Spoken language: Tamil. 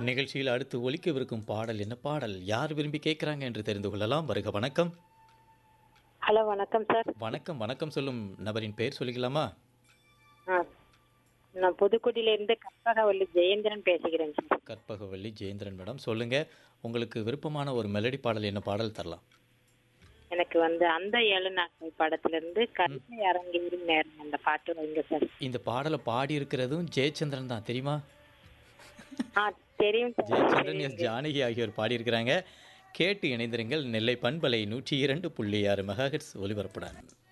நிகழ்ச்சியில் அடுத்து ஒலிக்கவிருக்கும் பாடல் என்ன பாடல் யார் விரும்பி கேட்குறாங்க என்று தெரிந்து கொள்ளலாம் வருக வணக்கம் ஹலோ வணக்கம் சார் வணக்கம் வணக்கம் சொல்லும் நபரின் பெயர் சொல்லிக்கலாமா ஆ நான் புதுக்குடியிலேருந்து கற்பகவல்லி ஜெயேந்திரன் பேசுகிறேன் சார் கற்பகவல்லி ஜெயேந்திரன் மேடம் சொல்லுங்க உங்களுக்கு விருப்பமான ஒரு மெலடி பாடல் என்ன பாடல் தரலாம் எனக்கு வந்து அந்த ஏழு நாட்கள் படத்திலிருந்து கருணை அரங்கேறும் நேரம் அந்த பாட்டு வைங்க சார் இந்த பாடலை பாடி இருக்கிறதும் ஜெயச்சந்திரன் தான் தெரியுமா ஆ தெரியும் சார் ஜெயச்சந்திரன் எஸ் ஜானகி ஆகியோர் பாடியிருக்கிறாங்க கேட்டு இணைந்திருங்கள் நெல்லை பண்பலை நூற்றி இரண்டு புள்ளி ஆறு மெகாஹெட்ஸ் ஒலிபரப்புடன்